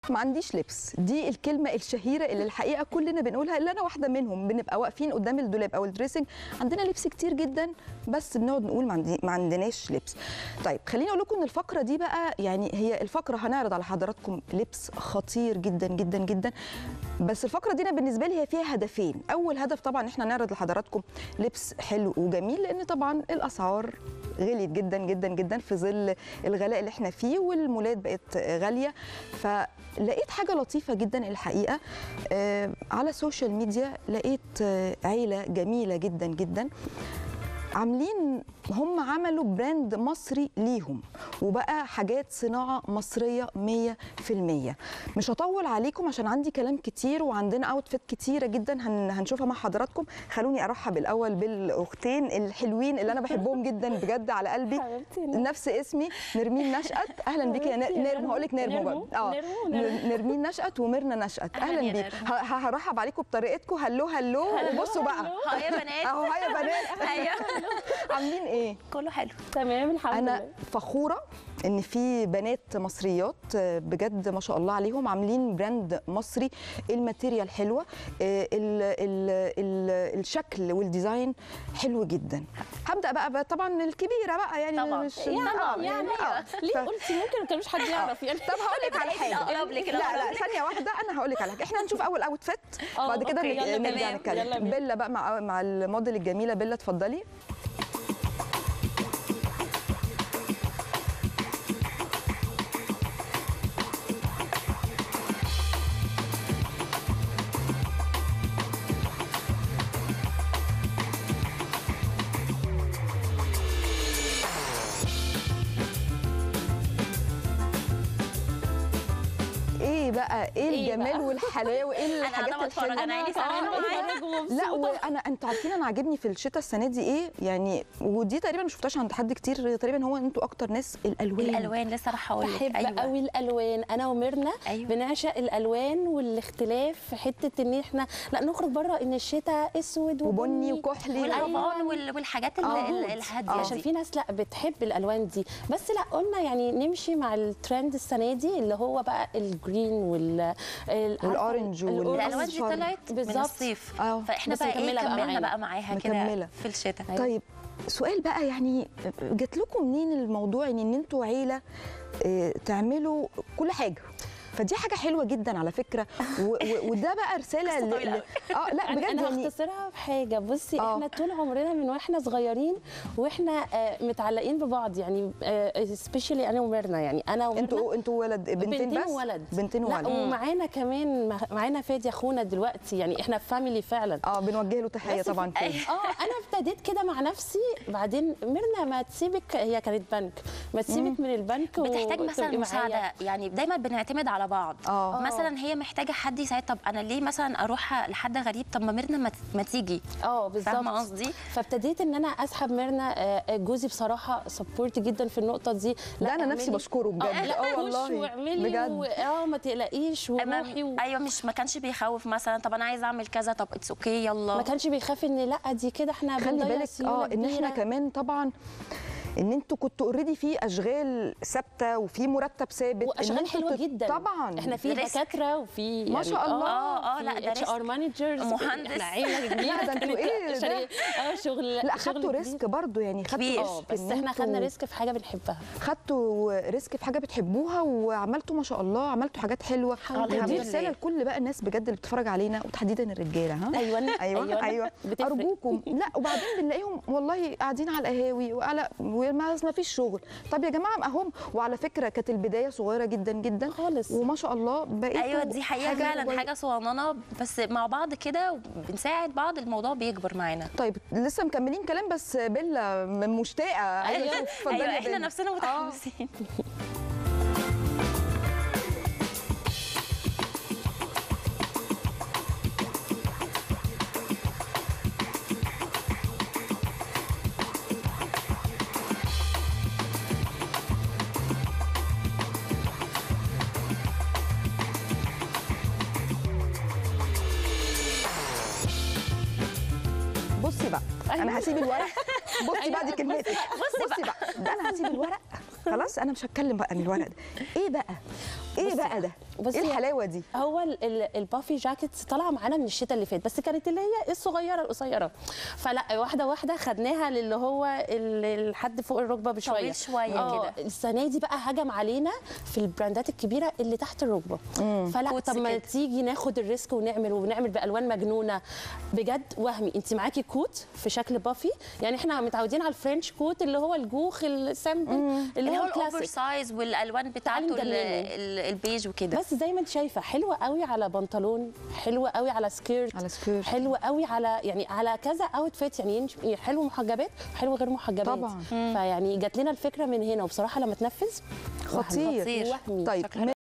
ما عنديش لبس دي الكلمه الشهيره اللي الحقيقه كلنا بنقولها اللي انا واحده منهم بنبقى واقفين قدام الدولاب او الدريسنج عندنا لبس كتير جدا بس بنقعد نقول ما عندي- ما عندناش لبس طيب خليني اقول لكم ان الفقره دي بقى يعني هي الفقره هنعرض على حضراتكم لبس خطير جدا جدا جدا بس الفقره دي انا بالنسبه لي هي فيها هدفين اول هدف طبعا احنا نعرض لحضراتكم لبس حلو وجميل لان طبعا الاسعار غليت جدا جدا جدا في ظل الغلاء اللي احنا فيه والمولات بقت غاليه فلقيت حاجه لطيفه جدا الحقيقه آه، على السوشيال ميديا لقيت آه، عيله جميله جدا جدا عاملين هم عملوا براند مصري ليهم وبقى حاجات صناعة مصرية 100% مش هطول عليكم عشان عندي كلام كتير وعندنا اوتفيت كتيرة جدا هن هنشوفها مع حضراتكم خلوني ارحب الاول بالاختين الحلوين اللي انا بحبهم جدا بجد على قلبي حبيبتي نرمين. نفس اسمي نرمين نشأت اهلا بيكي يا حبيبتي يا نرم هقول لك نرم نرمو. اه نرمو ونرم. نرمين نشأت وميرنا نشأت أهلاً اهلا يا بيك نرم. ه- ه- هرحب عليكم بطريقتكم هلو هلو هلو، وبصوا بقى هلو. ها يا بنات اهو هيا بنات ايوه عاملين ايه كله حلو تمام الحمد انا لله فخوره ان في بنات مصريات آه، بجد ما شاء الله عليهم عاملين براند مصري الماتيريال حلوه آه، ال ال ال الشكل والديزاين حلو جدا هبدا بقى, بقى طبعا الكبيره بقى يعني طبعاً. مش يعني آه، يعني آه. ليه ف- قلتي ممكن ما كانوش حد يعرف يعني طب هقول لك على حاجه أقرب لك، لا أقرب لا لك. ثانيه واحده انا هقول لك على حاجه احنا هنشوف اول اوتفيت آه، بعد كده أوكي، نك- يلا نرجع تمام. يلا نتكلم بينا. بيلا بقى مع مع الموديل الجميله بيلا اتفضلي ايه بقى ايه إيه الجمال بقى؟ والحلاوه وايه انا الحاجات انا بتفرج الحلوه انا عيني سامعه معايا لا وانا انتوا عارفين انا عاجبني في الشتاء السنه دي ايه يعني ودي تقريبا ما شفتهاش عند حد كتير تقريبا هو انتوا اكتر ناس الالوان الالوان لسه راح اقول لك بحب ايوه قوي الالوان انا وميرنا أيوة. بنعشق الالوان والاختلاف في حته ان احنا لا نخرج بره ان الشتاء اسود وبني وكحلي والالوان وال- والحاجات ال- آه. ال- الهاديه عشان دي. في ناس لا بتحب الالوان دي بس لا قلنا يعني نمشي مع الترند السنه دي اللي هو بقى الجرين وال ال- والأورنج عارفة؟ وال- الأورنج. الالوان دي أصفر. طلعت من بالظبط. الصيف آه. فاحنا بس بقى ايه مكملة بقى كملنا معانا. بقى معاها مكملة. كده في الشتاء أيوة. طيب سؤال بقى يعني جات لكم منين الموضوع ان ان انتوا عيله آه، تعملوا كل حاجه فدي حاجه حلوه جدا على فكره و- و- وده بقى رساله قصة ل- طويلة ل- اه لا يعني بجد انا يعني هختصرها في حاجه بصي آه. احنا طول عمرنا من واحنا صغيرين واحنا آه، متعلقين ببعض يعني سبيشالي انا وميرنا يعني انا وميرنا انتوا انتوا ولد بنتين, بنتين بس وولد بنتين لا وولد ومعانا كمان معانا فادي اخونا دلوقتي يعني احنا فاميلي فعلا اه بنوجه له تحيه بس طبعا في- فادي اه انا ابتديت كده مع نفسي بعدين ميرنا ما تسيبك هي كانت بنك ما تسيبك من البنك بتحتاج وتبقي مثلا معايا. مساعده يعني دايما بنعتمد على بعض آه. مثلا هي محتاجه حد يساعد طب انا ليه مثلا اروح لحد غريب طب ما ميرنا ما ت- ما تيجي اه بالظبط فاهمه قصدي فابتديت ان انا اسحب ميرنا آه، جوزي بصراحه سبورت جدا في النقطه دي لا انا نفسي اعملي- بشكره بجد اه لا اه خش والله واعملي بجد و- اه ما تقلقيش وروحي و... أما- ايوه مش ما كانش بيخوف مثلا طب انا عايز اعمل كذا طب اتس اوكي يلا ما كانش بيخاف ان لا دي كده احنا خلي بنضيع بالك سيولة اه ان احنا كبيرة. كمان طبعا ان انتوا كنتوا اوريدي في اشغال ثابته وفي مرتب ثابت إن واشغال انتوا حلوه تت- جدا طبعا احنا في ريسك. دكاتره وفي ما شاء الله. آه، آه، لا، ده اتش ار ريسك. مانجرز مهندس. احنا عيله كبيره لا، ده انتوا كانت إيه ده؟ اه شغل لا شغل خدتوا كبير. ريسك برضو يعني خدتوا كبير. اه ريسك بس إن احنا خدنا انتوا- ريسك في حاجه بنحبها خدتوا ريسك في حاجه بتحبوها وعملتوا ما شاء الله عملتوا حاجات حلوه الحمد ودي لله. رساله لكل بقى الناس بجد اللي بتتفرج علينا وتحديدا الرجاله ها ايوه ايوه ايوه بتفرق. ارجوكم لا وبعدين بنلاقيهم والله قاعدين على القهاوي وعلى وما ما فيش شغل طب يا جماعه ما هم وعلى فكره كانت البدايه صغيره جدا جدا خالص. وما شاء الله بقيتوا ايوه دي حقيقه فعلا كويسة. حاجه صغننه بس مع بعض كده بنساعد بعض الموضوع بيكبر معانا طيب لسه مكملين كلام بس بيلا م- مشتاقه عايزة أشوف. اتفضلي ايوه يا احنا بيلا. نفسنا آه. متحمسين بصي بقى أيوة. انا هسيب الورق بصي بقى دي أيوة، كلمتي بصي بقى ده انا هسيب الورق خلاص انا مش هتكلم بقى من الورق ده ايه بقى ايه بصي بقى ده بصي ايه الحلاوه دي هو ال- ال- البافي جاكيتس طالعه معانا من الشتاء اللي فات بس كانت اللي هي الصغيره القصيره فلا واحده واحده خدناها للي هو ال- لحد فوق الركبه بشويه طويل شوية آه، كده. السنه دي بقى هجم علينا في البراندات الكبيره اللي تحت الركبه فلا كوتس طب ما كده. تيجي ناخد الريسك ونعمل ونعمل بالوان مجنونه بجد وهمي انت معاكي كوت في شكل بافي يعني احنا متعودين على الفرنش كوت اللي هو الجوخ السامبل اللي اللي هو هو الاوفر الكلاسيك سايز والالوان بتاعته ال- نجننه. ال- البيج وكده بس زي ما انت شايفه حلوه قوي على بنطلون حلوه قوي على سكيرت على سكيرت. حلوه قوي على يعني على كذا اوتفيت يعني ينش- حلو محجبات وحلو غير محجبات طبعاً. فيعني جات لنا الفكره من هنا وبصراحه لما تنفذ خطير. خطير. وهمي طيب شكلها